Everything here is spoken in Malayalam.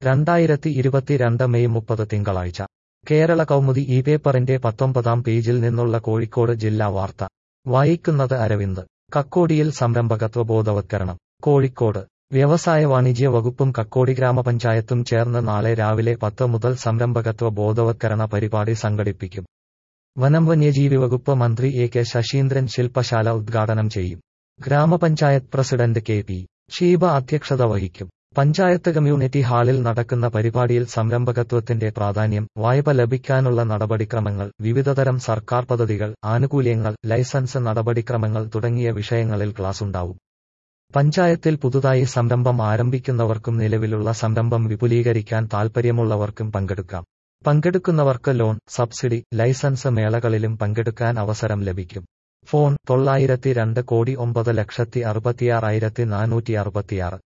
രണ്ടായിരത്തി ഇരുപത്തിരണ്ട് മെയ് മുപ്പത് തിങ്കളാഴ്ച കേരള കൗമുദി ഈ പേപ്പറിന്റെ പത്തൊമ്പതാം പേജിൽ നിന്നുള്ള കോഴിക്കോട് ജില്ലാ വാർത്ത വായിക്കുന്നത് അരവിന്ദ് കക്കോടിയിൽ സംരംഭകത്വ ബോധവത്കരണം കോഴിക്കോട് വ്യവസായ വാണിജ്യ വകുപ്പും കക്കോടി ഗ്രാമപഞ്ചായത്തും ചേർന്ന് നാളെ രാവിലെ പത്ത് മുതൽ സംരംഭകത്വ ബോധവത്കരണ പരിപാടി സംഘടിപ്പിക്കും വനം വന്യജീവി വകുപ്പ് മന്ത്രി എ കെ ശശീന്ദ്രൻ ശില്പശാല ഉദ്ഘാടനം ചെയ്യും ഗ്രാമപഞ്ചായത്ത് പ്രസിഡന്റ് കെ പി ഷീബ അധ്യക്ഷത വഹിക്കും പഞ്ചായത്ത് കമ്മ്യൂണിറ്റി ഹാളിൽ നടക്കുന്ന പരിപാടിയിൽ സംരംഭകത്വത്തിന്റെ പ്രാധാന്യം വായ്പ ലഭിക്കാനുള്ള നടപടിക്രമങ്ങൾ വിവിധതരം സർക്കാർ പദ്ധതികൾ ആനുകൂല്യങ്ങൾ ലൈസൻസ് നടപടിക്രമങ്ങൾ തുടങ്ങിയ വിഷയങ്ങളിൽ ക്ലാസുണ്ടാവും പഞ്ചായത്തിൽ പുതുതായി സംരംഭം ആരംഭിക്കുന്നവർക്കും നിലവിലുള്ള സംരംഭം വിപുലീകരിക്കാൻ താൽപ്പര്യമുള്ളവർക്കും പങ്കെടുക്കാം പങ്കെടുക്കുന്നവർക്ക് ലോൺ സബ്സിഡി ലൈസൻസ് മേളകളിലും പങ്കെടുക്കാൻ അവസരം ലഭിക്കും ഫോൺ തൊള്ളായിരത്തി രണ്ട് കോടി ഒമ്പത് ലക്ഷത്തി അറുപത്തിയാറായിരത്തി നാനൂറ്റി അറുപത്തിയാറ്